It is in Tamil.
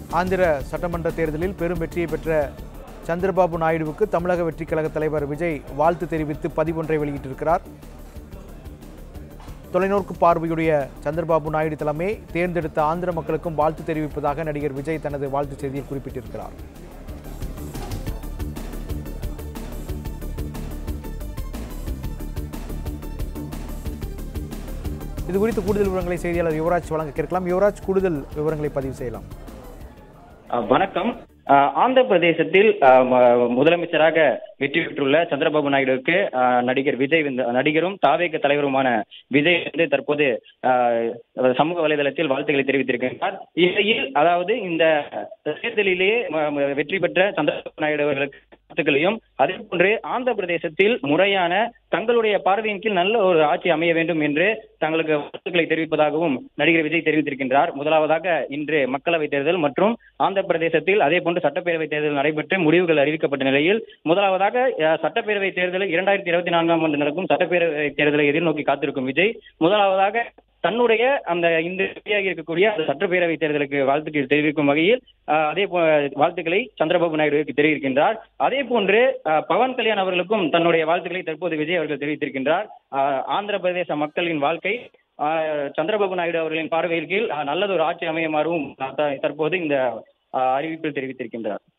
ஆந்திர சட்டமன்ற தேர்தலில் பெரும் வெற்றியை பெற்ற சந்திரபாபு நாயுடுவுக்கு தமிழக வெற்றிக் கழக தலைவர் விஜய் வாழ்த்து தெரிவித்து பதிவொன்றை வெளியிட்டிருக்கிறார் தொலைநோக்கு பார்வையுடைய சந்திரபாபு நாயுடு தலைமை தேர்ந்தெடுத்த ஆந்திர மக்களுக்கும் வாழ்த்து தெரிவிப்பதாக நடிகர் விஜய் தனது வாழ்த்துச் செய்தியில் குறிப்பிட்டிருக்கிறார் இது குறித்து கூடுதல் விவரங்களை செய்தியாளர் யுவராஜ் வழங்க கேட்கலாம் யுவராஜ் கூடுதல் விவரங்களை பதிவு செய்யலாம் அஹ் வணக்கம் அஹ் ஆந்திர பிரதேசத்தில் அஹ் ம- முதலமைச்சராக வெற்றி பெற்றுள்ள சந்திரபாபு நாயுடுவுக்கு அஹ் நடிகர் விஜய் வந்து நடிகரும் தாவேக தலைவருமான விஜய் வந்து தற்போது அஹ் சமூக வலைதளத்தில் வாழ்த்துக்களை தெரிவித்திருக்கின்றார் இந்நிலையில் அதாவது இந்த தேர்தலிலேயே ம- ம- வெற்றி பெற்ற சந்திரபாபு நாயுடு அவர்களுக்கு வாழ்த்துக்களையும் அதே போன்று ஆந்திர பிரதேசத்தில் முறையான தங்களுடைய பார்வையின் கீழ் நல்ல ஒரு ஆட்சி அமைய வேண்டும் என்று தங்களுக்கு வாழ்த்துக்களை தெரிவிப்பதாகவும் நடிகர் விஜய் தெரிவித்திருக்கின்றார் முதலாவதாக இன்று மக்களவைத் தேர்தல் மற்றும் ஆந்திர பிரதேசத்தில் அதே போன்று சட்டப்பேரவைத் தேர்தல் நடைபெற்று முடிவுகள் அறிவிக்கப்பட்ட நிலையில் முதலாவதாக அஹ், சட்டப்பேரவைத் தேர்தலில் இரண்டாயிரத்தி இருபத்தி நான்காம் ஆண்டு நடக்கும் சட்டப்பேரவைத் தேர்தலை எதிர்நோக்கி காத்திருக்கும் விஜய் முதலாவதாக தன்னுடைய அந்த இந்த வெளியாகி இருக்கக்கூடிய அந்த சட்டப்பேரவை தேர்தலுக்கு வாழ்த்துக்கள் தெரிவிக்கும் வகையில் அஹ், அதே போ வாழ்த்துக்களை சந்திரபாபு நாயுடுவுக்கு தெரிவிக்கின்றார் அதே போன்று அஹ், பவன் கல்யாண் அவர்களுக்கும் தன்னுடைய வாழ்த்துக்களை தற்போது விஜய் அவர்கள் தெரிவித்திருக்கின்றார் அஹ், ஆந்திர பிரதேச மக்களின் வாழ்க்கை அஹ், சந்திரபாபு நாயுடு அவர்களின் பார்வையின் கீழ் அஹ், நல்லதொரு ஆட்சி அமையுமாறும் த- தற்போது இந்த அஹ், அறிவிப்பில் தெரிவித்திருக்கின்றார்